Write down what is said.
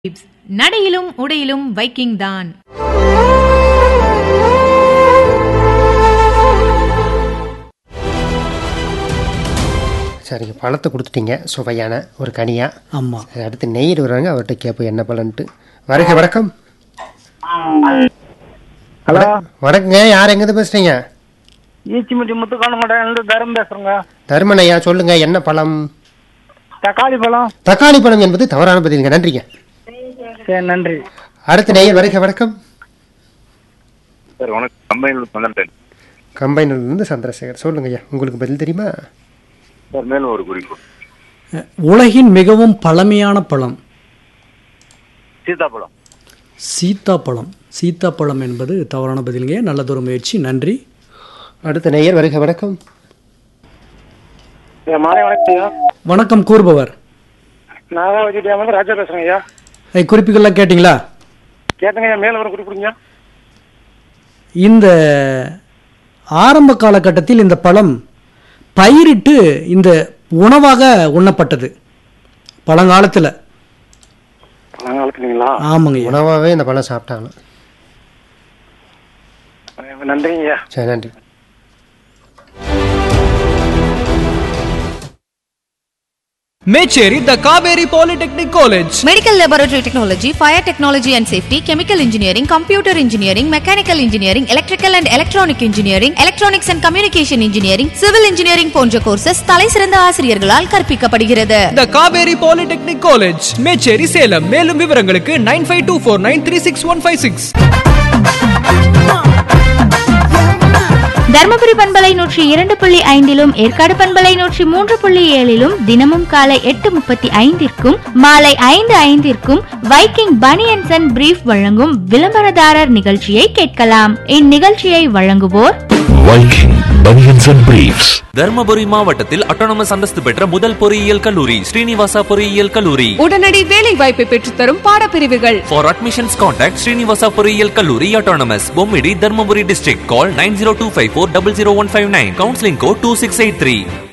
நடையிலும் உடையிலும் வைக்கிங் தான் சரிங்க பழத்தை கொடுத்துட்டீங்க சுவையான ஒரு கனியா ஆமாம் சரி, அடுத்து நெய்யர் வர்றாங்க அவர்கிட்ட கேட்போம் என்ன பலன்ட்டு வருக வணக்கம் ஹலோ வணக்கங்க யார் எங்கேருந்து பேசுறீங்க ஈச்சிமுட்டி முத்துக்காலமடையிலிருந்து தரம் பேசுறேங்க தருமன் ஐயா சொல்லுங்க என்ன பழம் தக்காளி பழம் தக்காளி பழம் என்பது தவறான பதிலுங்க நன்றிங்க சரி நன்றி அடுத்த நேயர் வருக வணக்கம் சார் வணக்கம் கம்பெனியில் வந்துட்டேன் கம்பைனர்லேருந்து சந்திரசேகர் சொல்லுங்க ஐயா உங்களுக்கு பதில் தெரியுமா சார் மேலும் ஒரு குறிப்பு உலகின் மிகவும் பழமையான பழம் சீதாப்பழம் சீத்தாப்பழம் சீத்தாப்பழம் என்பது தவறான பதிலுங்க நல்லதொரு முயற்சி நன்றி அடுத்த நேயர் வருக வணக்கம் மாலை வணக்கம் ஐயா வணக்கம் கூறுபவர் நாகாவதி டேம் வந்து ராஜா பேசுறேங்க ஐயா ஐ, குறிப்புகள்லாம் கேட்டிங்களா கேட்டுங்க ஐயா மேல ஒரு குறிப்பிடுங்க இந்த ஆரம்ப காலகட்டத்தில் இந்த பழம் பயிரிட்டு இந்த உணவாக உண்ணப்பட்டது பழங்காலத்தில் நாகாவதுங்களா ஆமாங்க ஐயா. உணவாகவே இந்த பழம் சாப்பிட்டாங்க நன்றிங்க ஐயா சரி நன்றி Mecheri the Kaveri polytechnic college Medical Laboratory Technology, Fire Technology and Safety, Chemical Engineering, Computer Engineering, Mechanical Engineering, Electrical and Electronic Engineering, Electronics and Communication Engineering, Civil Engineering போன்ற கோர்சஸ் தலைசிறந்த ஆசிரியர்களால் கற்பிக்கப்படுகிறது the Kaveri polytechnic college Mecheri Salem மேலும் விவரங்களுக்கு nine five two four nine three six one five six Dharmapuri பண்பலை நூற்றி இரண்டு புள்ளி ஐந்திலும் ஏற்காடு பண்பலை நூற்றி மூன்று புள்ளி ஏழிலும் தினமும் காலை எட்டு முப்பத்தி ஐந்திற்கும் மாலை ஐந்து ஐந்திற்கும் வைக்கிங் பனியன்சன் அண்ட் பிரீஃப் வழங்கும் விளம்பரதாரர் நிகழ்ச்சியை கேட்கலாம் இந்நிகழ்ச்சியை வழங்குவோர் Viking Bunions and Briefs. Dharmapuri மாவட்டத்தில் அட்டானமஸ் அந்தஸ்து பெற்ற முதல் பொறியியல் கல்லூரி ஸ்ரீனிவாசா பொறியியல் கல்லூரி உடனடி வேலை வாய்ப்பை பெற்றுத்தரும் பாடப்பிரிவுகள் For admissions contact ஸ்ரீனிவாசா பொறியியல் கல்லூரி autonomous Bommidi Dharmapuri district call nine zero two five four double zero one five nine counselling code two six eight three